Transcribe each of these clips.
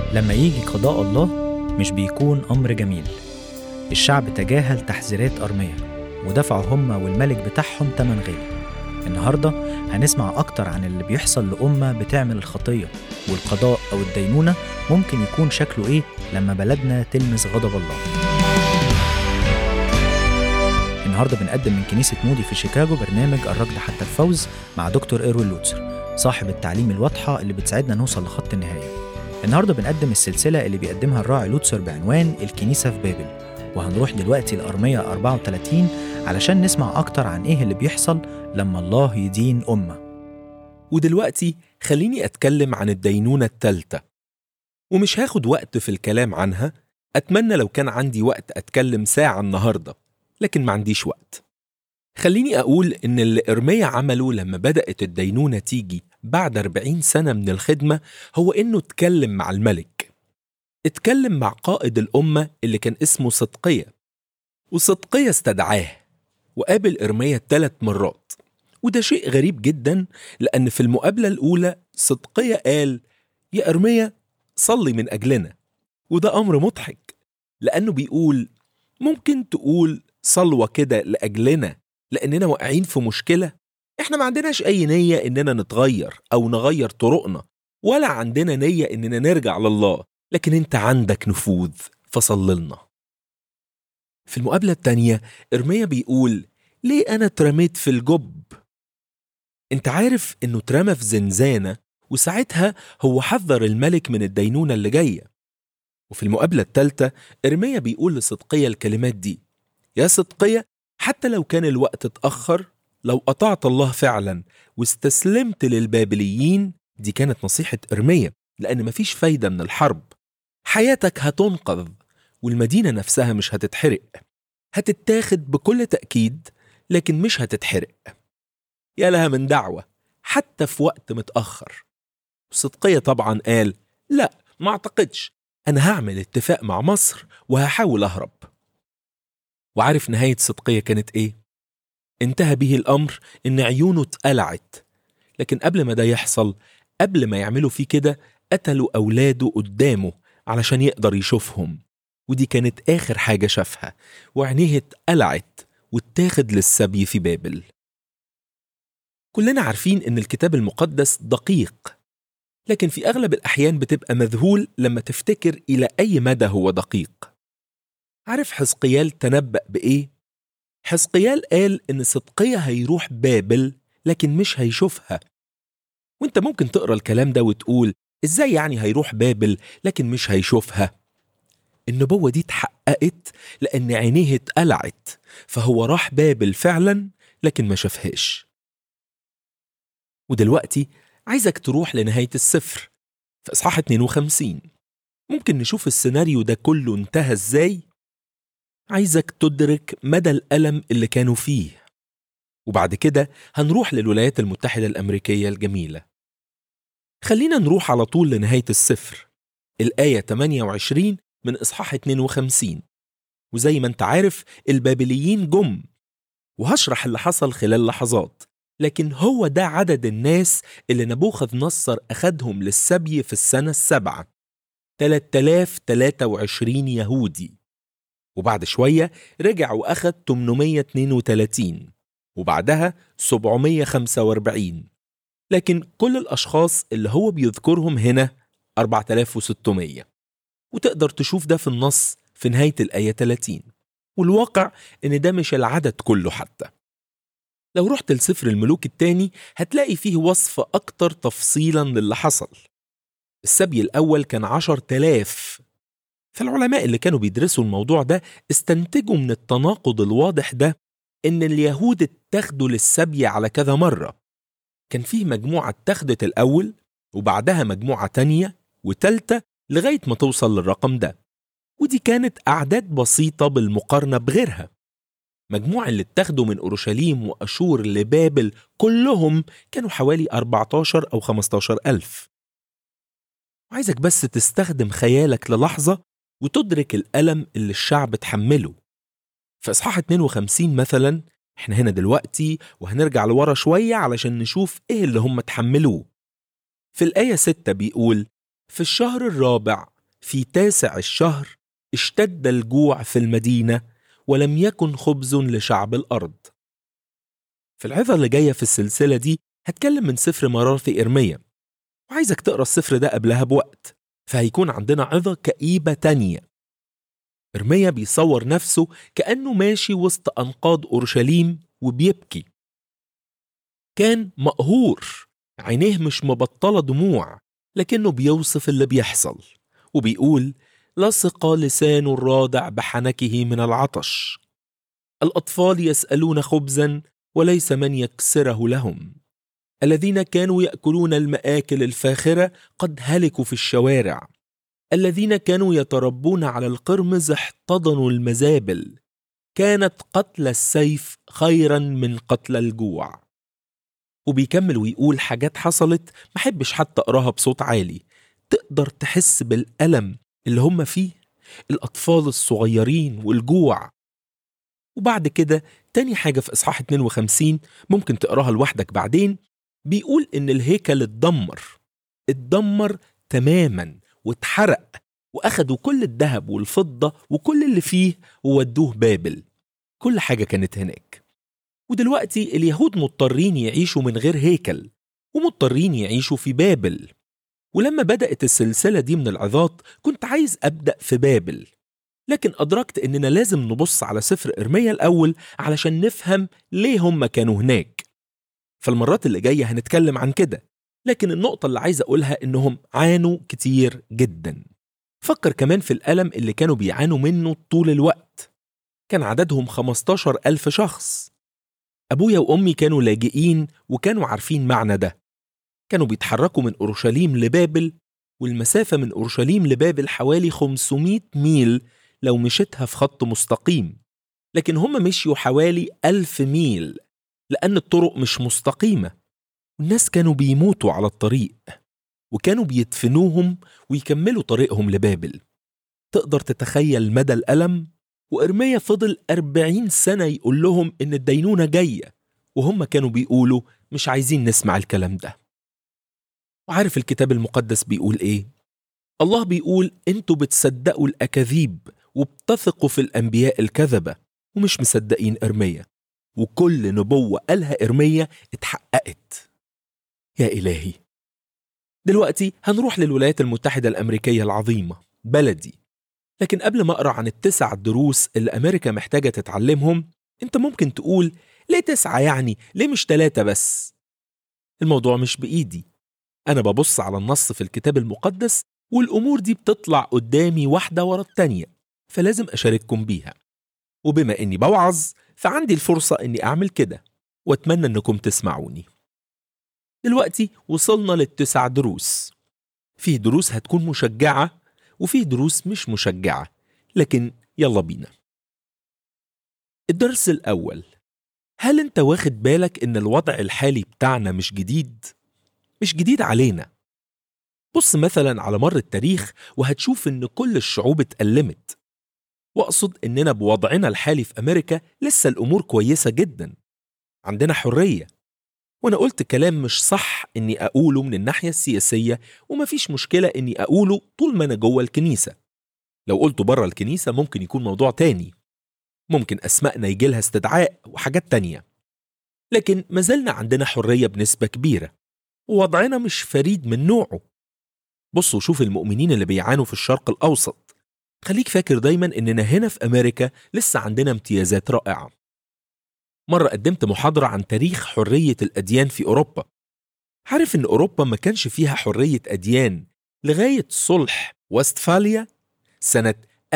لما يجي قضاء الله مش بيكون أمر جميل الشعب تجاهل تحذيرات أرمية ودفعوا هم والملك بتاعهم تمن غالي النهاردة هنسمع أكتر عن اللي بيحصل لأمة بتعمل الخطية والقضاء أو الدينونة ممكن يكون شكله إيه لما بلدنا تلمس غضب الله النهاردة بنقدم من كنيسة مودي في شيكاغو برنامج الركض حتى الفوز مع دكتور إيروين لوتسر صاحب التعليم الواضحة اللي بتساعدنا نوصل لخط النهاية النهاردة بنقدم السلسلة اللي بيقدمها الراعي لوتسر بعنوان الكنيسة في بابل وهنروح دلوقتي لأرمية 34 علشان نسمع أكتر عن إيه اللي بيحصل لما الله يدين أمة ودلوقتي خليني أتكلم عن الدينونة التالتة ومش هاخد وقت في الكلام عنها أتمنى لو كان عندي وقت أتكلم ساعة النهاردة لكن ما عنديش وقت خليني أقول إن اللي إرميا عمله لما بدأت الدينونة تيجي بعد 40 سنة من الخدمة هو إنه اتكلم مع الملك اتكلم مع قائد الأمة اللي كان اسمه صدقية وصدقية استدعاه وقابل إرميا ثلاث مرات وده شيء غريب جدا لأن في المقابلة الأولى صدقية قال يا إرميا صلي من أجلنا وده أمر مضحك لأنه بيقول ممكن تقول صلوة كده لأجلنا لأننا واقعين في مشكلة إحنا ما عندناش أي نية إننا نتغير أو نغير طرقنا ولا عندنا نية إننا نرجع لله لكن أنت عندك نفوذ فصللنا في المقابلة التانية إرميا بيقول ليه أنا اترميت في الجب أنت عارف إنه اترمى في زنزانة وساعتها هو حذر الملك من الدينونة اللي جاية وفي المقابلة التالتة إرميا بيقول لصدقية الكلمات دي يا صدقية حتى لو كان الوقت اتأخر لو أطعت الله فعلا واستسلمت للبابليين دي كانت نصيحة إرميا لأن مفيش فايدة من الحرب حياتك هتنقذ والمدينة نفسها مش هتتحرق هتتاخد بكل تأكيد لكن مش هتتحرق يا لها من دعوة حتى في وقت متأخر صدقية طبعا قال لا ما اعتقدش أنا هعمل اتفاق مع مصر وهحاول أهرب وعارف نهاية صدقية كانت إيه؟ انتهى به الأمر إن عيونه اتقلعت لكن قبل ما ده يحصل قبل ما يعملوا فيه كده قتلوا أولاده قدامه علشان يقدر يشوفهم ودي كانت آخر حاجة شافها وعينيه اتقلعت واتاخد للسبي في بابل كلنا عارفين إن الكتاب المقدس دقيق لكن في أغلب الأحيان بتبقى مذهول لما تفتكر إلى أي مدى هو دقيق عارف حزقيال تنبأ بإيه؟ حزقيال قال إن صدقية هيروح بابل لكن مش هيشوفها وانت ممكن تقرا الكلام ده وتقول ازاي يعني هيروح بابل لكن مش هيشوفها النبوة دي اتحققت لأن عينيه اتقلعت فهو راح بابل فعلا لكن ما شافهاش ودلوقتي عايزك تروح لنهاية السفر في إصحاح 52 ممكن نشوف السيناريو ده كله انتهى ازاي عايزك تدرك مدى الألم اللي كانوا فيه وبعد كده هنروح للولايات المتحدة الأمريكية الجميلة خلينا نروح على طول لنهاية السفر الآية 28 من إصحاح 52 وزي ما انت عارف البابليين جم وهشرح اللي حصل خلال لحظات لكن هو ده عدد الناس اللي نبوخذ نصر أخدهم للسبي في السنة السابعة 3023 يهودي وبعد شوية رجع وأخد 832 وبعدها 745 لكن كل الأشخاص اللي هو بيذكرهم هنا 4600 وتقدر تشوف ده في النص في نهاية الآية 30 والواقع إن ده مش العدد كله حتى لو رحت لسفر الملوك التاني هتلاقي فيه وصف أكتر تفصيلا للي حصل السبي الأول كان عشر تلاف فالعلماء اللي كانوا بيدرسوا الموضوع ده استنتجوا من التناقض الواضح ده إن اليهود اتخذوا للسبي على كذا مرة كان فيه مجموعة اتخذت الأول وبعدها مجموعة تانية وتالتة لغاية ما توصل للرقم ده ودي كانت أعداد بسيطة بالمقارنة بغيرها مجموع اللي اتخذوا من أورشليم وأشور لبابل كلهم كانوا حوالي 14 أو 15 ألف وعايزك بس تستخدم خيالك للحظة وتدرك الألم اللي الشعب تحمله في إصحاح 52 مثلا احنا هنا دلوقتي وهنرجع لورا شوية علشان نشوف ايه اللي هم تحملوه في الآية 6 بيقول في الشهر الرابع في تاسع الشهر اشتد الجوع في المدينة ولم يكن خبز لشعب الأرض في العظة اللي جاية في السلسلة دي هتكلم من سفر مرارة إرميا وعايزك تقرأ السفر ده قبلها بوقت فهيكون عندنا عظة كئيبة تانية إرميا بيصور نفسه كأنه ماشي وسط أنقاض أورشليم وبيبكي كان مقهور عينيه مش مبطلة دموع لكنه بيوصف اللي بيحصل وبيقول لصق لسان الراضع بحنكه من العطش الأطفال يسألون خبزا وليس من يكسره لهم الذين كانوا يأكلون المآكل الفاخرة قد هلكوا في الشوارع الذين كانوا يتربون على القرمز احتضنوا المزابل كانت قتل السيف خيرا من قتل الجوع وبيكمل ويقول حاجات حصلت محبش حتى اقراها بصوت عالي تقدر تحس بالألم اللي هم فيه الأطفال الصغيرين والجوع وبعد كده تاني حاجة في إصحاح 52 ممكن تقراها لوحدك بعدين بيقول إن الهيكل اتدمر اتدمر تماما واتحرق وأخدوا كل الذهب والفضة وكل اللي فيه وودوه بابل كل حاجة كانت هناك ودلوقتي اليهود مضطرين يعيشوا من غير هيكل ومضطرين يعيشوا في بابل ولما بدأت السلسلة دي من العظات كنت عايز أبدأ في بابل لكن أدركت إننا لازم نبص على سفر إرميا الأول علشان نفهم ليه هم كانوا هناك فالمرات اللي جاية هنتكلم عن كده لكن النقطة اللي عايز أقولها إنهم عانوا كتير جدا فكر كمان في الألم اللي كانوا بيعانوا منه طول الوقت كان عددهم 15 ألف شخص أبويا وأمي كانوا لاجئين وكانوا عارفين معنى ده كانوا بيتحركوا من أورشليم لبابل والمسافة من أورشليم لبابل حوالي 500 ميل لو مشيتها في خط مستقيم لكن هم مشيوا حوالي ألف ميل لأن الطرق مش مستقيمة والناس كانوا بيموتوا على الطريق وكانوا بيدفنوهم ويكملوا طريقهم لبابل تقدر تتخيل مدى الألم وإرميا فضل أربعين سنة يقول لهم إن الدينونة جاية وهم كانوا بيقولوا مش عايزين نسمع الكلام ده وعارف الكتاب المقدس بيقول إيه؟ الله بيقول انتوا بتصدقوا الأكاذيب وبتثقوا في الأنبياء الكذبة ومش مصدقين إرميا وكل نبوة قالها إرميا اتحققت يا إلهي دلوقتي هنروح للولايات المتحدة الأمريكية العظيمة بلدي لكن قبل ما أقرأ عن التسع دروس اللي أمريكا محتاجة تتعلمهم أنت ممكن تقول ليه تسعة يعني ليه مش تلاتة بس الموضوع مش بإيدي أنا ببص على النص في الكتاب المقدس والأمور دي بتطلع قدامي واحدة ورا التانية فلازم أشارككم بيها وبما إني بوعظ فعندي الفرصة إني أعمل كده وأتمنى إنكم تسمعوني دلوقتي وصلنا للتسع دروس فيه دروس هتكون مشجعة وفيه دروس مش مشجعة لكن يلا بينا الدرس الأول هل أنت واخد بالك إن الوضع الحالي بتاعنا مش جديد؟ مش جديد علينا بص مثلا على مر التاريخ وهتشوف إن كل الشعوب اتألمت وأقصد إننا بوضعنا الحالي في أمريكا لسه الأمور كويسة جدا عندنا حرية وأنا قلت كلام مش صح إني أقوله من الناحية السياسية ومفيش مشكلة إني أقوله طول ما أنا جوه الكنيسة لو قلته بره الكنيسة ممكن يكون موضوع تاني ممكن أسمائنا يجيلها استدعاء وحاجات تانية لكن مازلنا عندنا حرية بنسبة كبيرة ووضعنا مش فريد من نوعه بصوا شوف المؤمنين اللي بيعانوا في الشرق الأوسط خليك فاكر دايما إننا هنا في أمريكا لسه عندنا امتيازات رائعة مرة قدمت محاضرة عن تاريخ حرية الأديان في أوروبا عارف إن أوروبا ما كانش فيها حرية أديان لغاية صلح وستفاليا سنة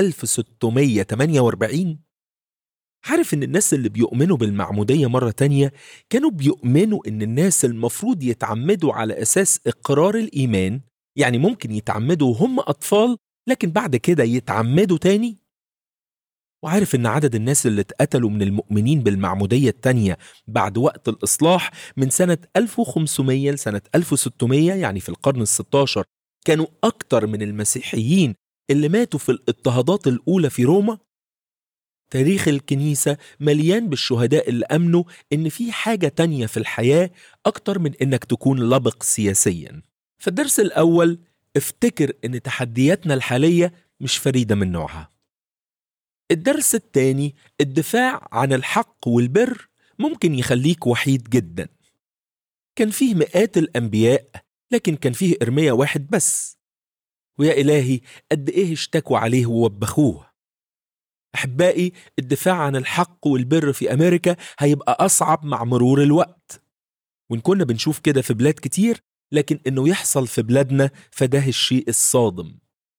1648 عارف إن الناس اللي بيؤمنوا بالمعمودية مرة تانية كانوا بيؤمنوا إن الناس المفروض يتعمدوا على أساس إقرار الإيمان يعني ممكن يتعمدوا وهم أطفال لكن بعد كده يتعمدوا تاني وعارف إن عدد الناس اللي اتقتلوا من المؤمنين بالمعمودية التانية بعد وقت الإصلاح من سنة 1500 لسنة 1600 يعني في القرن الستاشر كانوا أكتر من المسيحيين اللي ماتوا في الاضطهادات الأولى في روما تاريخ الكنيسة مليان بالشهداء اللي أمنوا إن في حاجة تانية في الحياة أكتر من إنك تكون لبق سياسيا فالدرس الأول افتكر إن تحدياتنا الحالية مش فريدة من نوعها الدرس الثاني الدفاع عن الحق والبر ممكن يخليك وحيد جدا كان فيه مئات الأنبياء لكن كان فيه إرميا واحد بس ويا إلهي قد إيه اشتكوا عليه ووبخوه أحبائي الدفاع عن الحق والبر في أمريكا هيبقى أصعب مع مرور الوقت وإن كنا بنشوف كده في بلاد كتير لكن إنه يحصل في بلادنا فده الشيء الصادم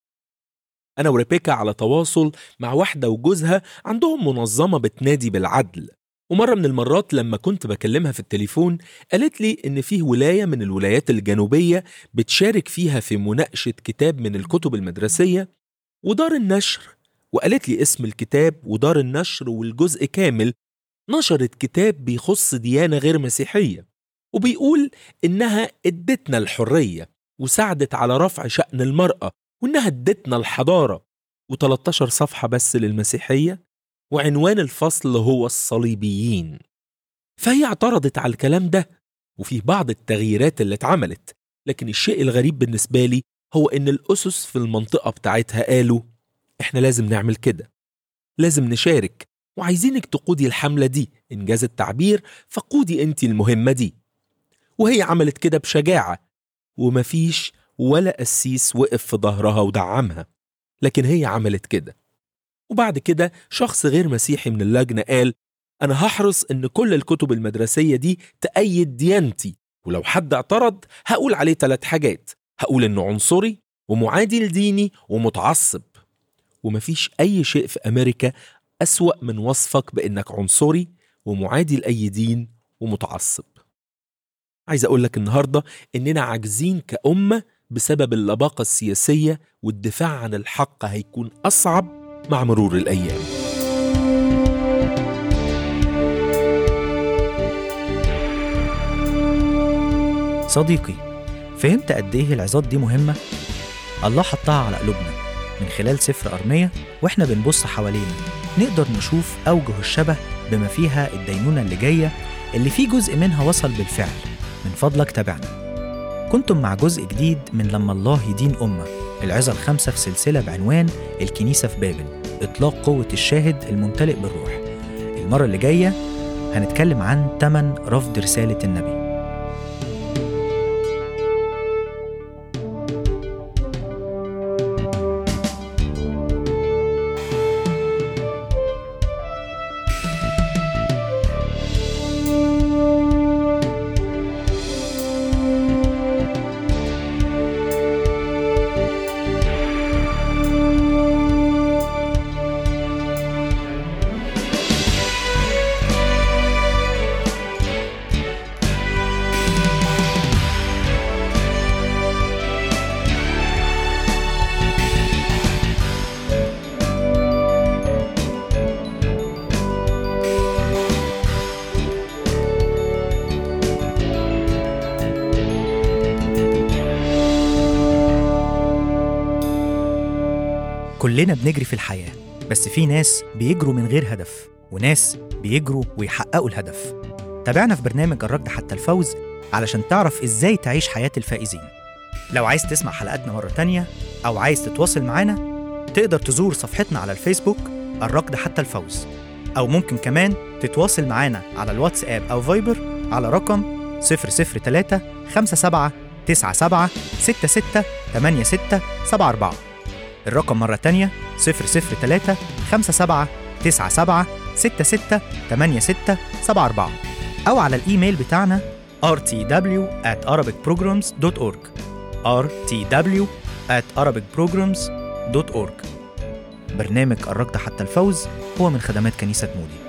أنا وريبيكا على تواصل مع واحدة وجوزها عندهم منظمة بتنادي بالعدل ومرة من المرات لما كنت بكلمها في التليفون قالت لي إن فيه ولاية من الولايات الجنوبية بتشارك فيها في مناقشة كتاب من الكتب المدرسية ودار النشر وقالت لي اسم الكتاب ودار النشر والجزء كامل نشرت كتاب بيخص ديانة غير مسيحية وبيقول إنها ادتنا الحرية وساعدت على رفع شأن المرأة وإنها ادتنا الحضارة و13 صفحة بس للمسيحية وعنوان الفصل هو الصليبيين فهي اعترضت على الكلام ده وفي بعض التغييرات اللي اتعملت لكن الشيء الغريب بالنسبة لي هو إن الأسس في المنطقة بتاعتها قالوا إحنا لازم نعمل كده لازم نشارك وعايزينك تقودي الحملة دي إنجاز التعبير فقودي أنت المهمة دي وهي عملت كده بشجاعة ومفيش ولا قسيس وقف في ظهرها ودعمها لكن هي عملت كده وبعد كده شخص غير مسيحي من اللجنة قال أنا هحرص إن كل الكتب المدرسية دي تأيد ديانتي ولو حد اعترض هقول عليه ثلاث حاجات هقول إنه عنصري ومعادي لديني ومتعصب ومفيش أي شيء في أمريكا أسوأ من وصفك بإنك عنصري ومعادي لأي دين ومتعصب عايز أقول لك النهاردة إننا عاجزين كأمة بسبب اللباقة السياسية والدفاع عن الحق هيكون أصعب مع مرور الأيام صديقي فهمت قد ايه العظات دي مهمة؟ الله حطها على قلوبنا من خلال سفر أرمية واحنا بنبص حوالينا نقدر نشوف أوجه الشبه بما فيها الدينونة اللي جاية اللي فيه جزء منها وصل بالفعل من فضلك تابعنا كنتم مع جزء جديد من لما الله يدين أمة العظة الخامسة في سلسلة بعنوان الكنيسة في بابل إطلاق قوة الشاهد الممتلئ بالروح المرة اللي جاية هنتكلم عن تمن رفض رسالة النبي كلنا بنجري في الحياة بس في ناس بيجروا من غير هدف وناس بيجروا ويحققوا الهدف تابعنا في برنامج الركض حتى الفوز علشان تعرف ازاي تعيش حياة الفائزين لو عايز تسمع حلقاتنا مرة تانية أو عايز تتواصل معانا تقدر تزور صفحتنا على الفيسبوك الركض حتى الفوز أو ممكن كمان تتواصل معانا على الواتساب أو فايبر على رقم 003 57 97 66 86 74 الرقم مرة تانية 003 57 97 66 86 74 أو على الإيميل بتاعنا rtw at arabicprograms.org rtw at arabicprograms.org برنامج الركض حتى الفوز هو من خدمات كنيسة مودي